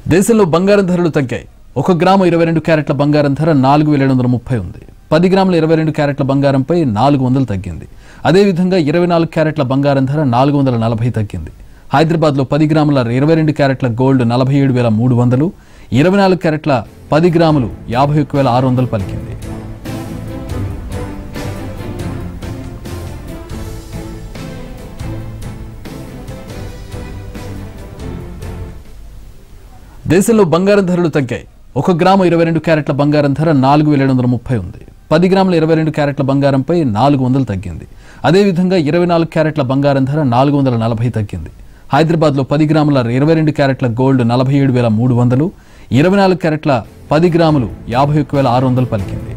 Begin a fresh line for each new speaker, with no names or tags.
దేశంలో బంగారం ధరలు తగ్గాయి ఒక గ్రాము ఇరవై రెండు క్యారెట్ల బంగారం ధర నాలుగు వేల ఏడు వందల ముప్పై ఉంది పది గ్రాముల ఇరవై రెండు క్యారెట్ల బంగారంపై నాలుగు వందలు తగ్గింది అదేవిధంగా ఇరవై నాలుగు క్యారెట్ల బంగారం ధర నాలుగు వందల నలభై తగ్గింది హైదరాబాద్లో పది గ్రాముల ఇరవై రెండు క్యారెట్ల గోల్డ్ నలభై ఏడు వేల మూడు వందలు ఇరవై నాలుగు క్యారెట్ల పది గ్రాములు యాభై ఒక్క వేల ఆరు వందలు పలికింది దేశంలో బంగారం ధరలు తగ్గాయి ఒక గ్రాము ఇరవై రెండు క్యారెట్ల బంగారం ధర నాలుగు వేల ఏడు వందల ముప్పై ఉంది పది గ్రాముల ఇరవై రెండు క్యారెట్ల బంగారంపై నాలుగు వందలు తగ్గింది అదేవిధంగా ఇరవై నాలుగు క్యారెట్ల బంగారం ధర నాలుగు వందల నలభై తగ్గింది హైదరాబాద్లో పది గ్రాముల ఇరవై రెండు క్యారెట్ల గోల్డ్ నలభై ఏడు వేల మూడు వందలు ఇరవై నాలుగు క్యారెట్ల పది గ్రాములు యాభై ఒక్క వేల ఆరు వందలు పలికింది